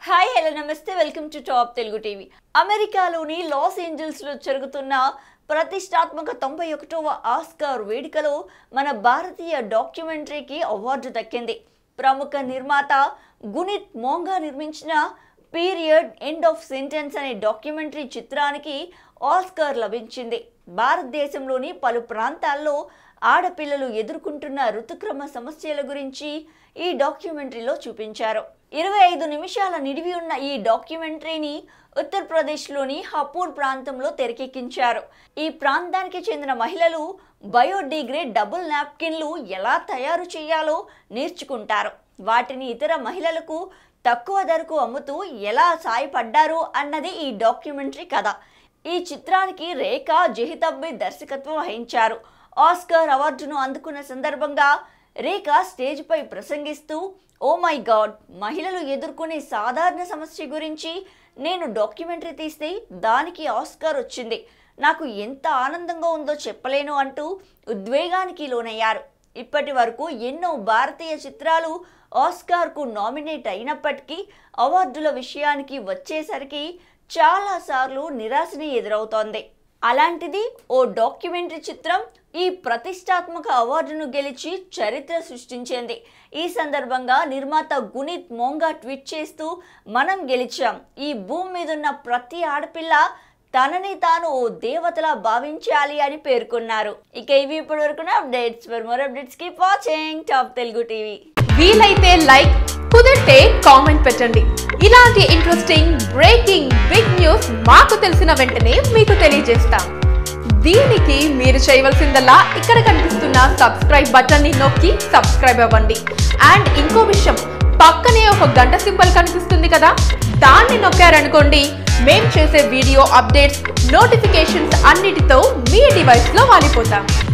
hi hello నమస్తే welcome to Top Telugu TV అమెరికాలోని Los Angeles లో జరుగుతున్న ప్రతిష్టాత్మక తొంభై ఒకటవ ఆస్కార్ వేడుకలో మన భారతీయ డాక్యుమెంటరీకి అవార్డు దక్కింది ప్రముఖ నిర్మాత గునిత్ మోంగా నిర్మించిన పీరియడ్ ఎండ్ ఆఫ్ సెంటెన్స్ అనే డాక్యుమెంటరీ చిత్రానికి ఆస్కార్ లభించింది భారతదేశంలోని పలు ప్రాంతాల్లో ఆడపిల్లలు ఎదుర్కొంటున్న ఋతుక్రమ సమస్యల గురించి ఈ డాక్యుమెంటరీలో చూపించారు ఇరవై ఐదు నిమిషాల నిడివి ఉన్న ఈ డాక్యుమెంటరీని ఉత్తరప్రదేశ్లోని హపూర్ ప్రాంతంలో తెరకెక్కించారు ఈ ప్రాంతానికి చెందిన మహిళలు బయోడిగ్రేడ్ డబుల్ నాప్కిన్లు ఎలా తయారు చేయాలో నేర్చుకుంటారు వాటిని ఇతర మహిళలకు తక్కువ ధరకు అమ్ముతూ ఎలా సాయపడ్డారు అన్నది ఈ డాక్యుమెంటరీ కథ ఈ చిత్రానికి రేఖ జహితబ్బి దర్శకత్వం వహించారు ఆస్కార్ అవార్డును అందుకున్న సందర్భంగా రేఖ స్టేజ్పై ప్రసంగిస్తూ ఓ మై గాడ్ మహిళలు ఎదుర్కొనే సాధారణ సమస్య గురించి నేను డాక్యుమెంటరీ తీస్తే దానికి ఆస్కార్ వచ్చింది నాకు ఎంత ఆనందంగా ఉందో చెప్పలేను అంటూ ఉద్వేగానికి లోనయ్యారు ఇప్పటి వరకు ఎన్నో భారతీయ చిత్రాలు ఆస్కార్కు నామినేట్ అయినప్పటికీ అవార్డుల విషయానికి వచ్చేసరికి చాలాసార్లు నిరాశని ఎదురవుతోంది అలాంటిది ఓ డాక్యుమెంటరీ చిత్రం ఈ ప్రతిష్టాత్మక అవార్డును గెలిచి చరిత్ర సృష్టించింది ఈ సందర్భంగా నిర్మాత గునిత్ మోంగా ట్వీట్ చేస్తూ మనం గెలిచాం ఈ భూమి మీద ఉన్న ప్రతి ఆడపిల్ల తనని తాను ఓ దేవతలా భావించాలి అని పేర్కొన్నారు ఇక ఇవి ఇప్పటి వరకు updates for more updates keep watching Top Telugu TV వీలైతే లైక్ కుదిరితే కామెంట్ పెట్టండి ఇలాంటి ఇంట్రెస్టింగ్ బ్రేకింగ్ బిగ్ న్యూస్ మాకు తెలిసిన వెంటనే మీకు తెలియజేస్తాం దీనికి మీరు చేయవలసిందల్లా ఇక్కడ కనిపిస్తున్న సబ్స్క్రైబ్ బటన్ ని నొక్కి సబ్స్క్రైబ్ అవ్వండి అండ్ ఇంకో విషయం పక్కనే ఒక గంట సింబల్ కనిపిస్తుంది కదా దాన్ని నొక్కారనుకోండి మేం చేసే వీడియో అప్డేట్స్ నోటిఫికేషన్స్ అన్నిటితో మీ డివైస్ లో వాలిపోతాం